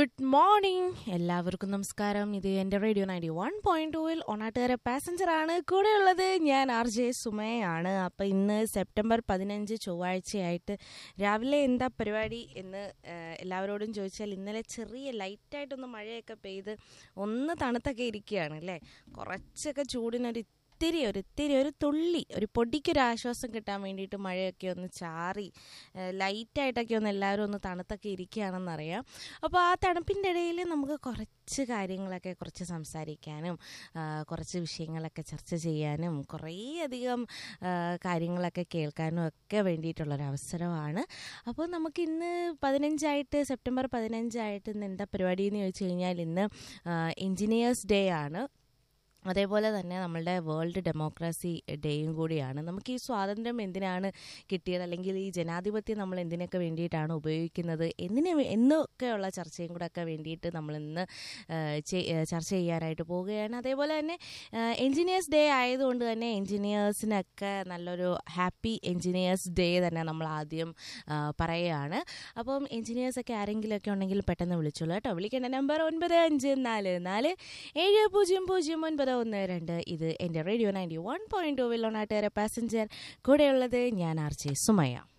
good morning എല്ലാവർക്കും നമസ്കാരം ഇത് എൻ്റെ റേഡിയോ നയൻറ്റി വൺ പോയിന്റ് ടൂവിൽ ഒണാട്ടുകാരെ പാസഞ്ചറാണ് കൂടെയുള്ളത് ഞാൻ ആർ ജെ സുമയാണ് അപ്പോൾ ഇന്ന് സെപ്റ്റംബർ പതിനഞ്ച് ചൊവ്വാഴ്ചയായിട്ട് രാവിലെ എന്താ പരിപാടി എന്ന് ആ, എല്ലാവരോടും ചോദിച്ചാൽ ഇന്നലെ ചെറിയ ലൈറ്റായിട്ടൊന്ന് മഴയൊക്കെ പെയ്ത് ഒന്ന് തണുത്തൊക്കെ ഇരിക്കുകയാണ് അല്ലേ കുറച്ചൊക്കെ ചൂടിനൊരു ഇത്തിരി ഒരു ഇത്തിരി ഒരു തുള്ളി ഒരു പൊടിക്കൊരു ആശ്വാസം കിട്ടാൻ വേണ്ടിയിട്ട് മഴയൊക്കെ ഒന്ന് ചാറി ഏഹ് ലൈറ്റായിട്ടൊക്കെ ഒന്ന് എല്ലാവരും ഒന്ന് തണുത്തൊക്കെ ഇരിക്കുകയാണെന്നറിയാം അപ്പോൾ ആ തണുപ്പിൻ്റെ ഇടയിൽ നമുക്ക് കുറച്ച് കാര്യങ്ങളൊക്കെ കുറച്ച് സംസാരിക്കാനും ആ, കുറച്ച് വിഷയങ്ങളൊക്കെ ചർച്ച ചെയ്യാനും കുറേയധികം ആ, കാര്യങ്ങളൊക്കെ കേൾക്കാനും ഒക്കെ വേണ്ടിയിട്ടുള്ളൊരു അവസരമാണ് അപ്പോൾ നമുക്ക് ഇന്ന് പതിനഞ്ചായിട്ട് സെപ്റ്റംബർ പതിനഞ്ചായിട്ട് ഇന്ന് എന്താ പരിപാടി എന്ന് ചോദിച്ചു കഴിഞ്ഞാൽ ഇന്ന് എൻജിനീയേഴ്സ് ഡേ ആണ് അതേപോലെ തന്നെ നമ്മളുടെ വേൾഡ് ഡെമോക്രസി ഡേയും കൂടിയാണ് നമുക്ക് ഈ സ്വാതന്ത്ര്യം എന്തിനാണ് കിട്ടിയത് അല്ലെങ്കിൽ ഈ ജനാധിപത്യം നമ്മൾ എന്തിനൊക്കെ വേണ്ടിയിട്ടാണ് ഉപയോഗിക്കുന്നത് എന്തിനു വേ- എന്നൊക്കെയുള്ള ചർച്ചയും കൂടെ ഒക്കെ വേണ്ടിയിട്ട് നമ്മൾ ഇന്ന് ആ, ചെ- ആ, ചർച്ച ചെയ്യാനായിട്ട് പോവുകയാണ് അതേപോലെ തന്നെ എൻജിനീയേഴ്സ് ഡേ ആയതുകൊണ്ട് തന്നെ എൻജിനീയേഴ്സിനൊക്കെ നല്ലൊരു ഹാപ്പി എൻജിനീയേഴ്സ് ഡേ തന്നെ നമ്മൾ ആദ്യം ആ, പറയുകയാണ് അപ്പം എൻജിനീയേഴ്സൊക്കെ ആരെങ്കിലുമൊക്കെ ഉണ്ടെങ്കിൽ പെട്ടെന്ന് വിളിച്ചോളൂ കേട്ടോ വിളിക്കേണ്ട നമ്പർ ഒൻപത് അഞ്ച് നാല് നാല് ഏഴ് പൂജ്യം പൂജ്യം ഒൻപത് ഒന്ന് രണ്ട് ഇത് എൻ്റെ radio ninety one point two വില്ലോണാട്ടുകാരെ പാസഞ്ചർ കൂടെയുള്ളത് ഞാൻ ആർ ജെ സുമയ്യ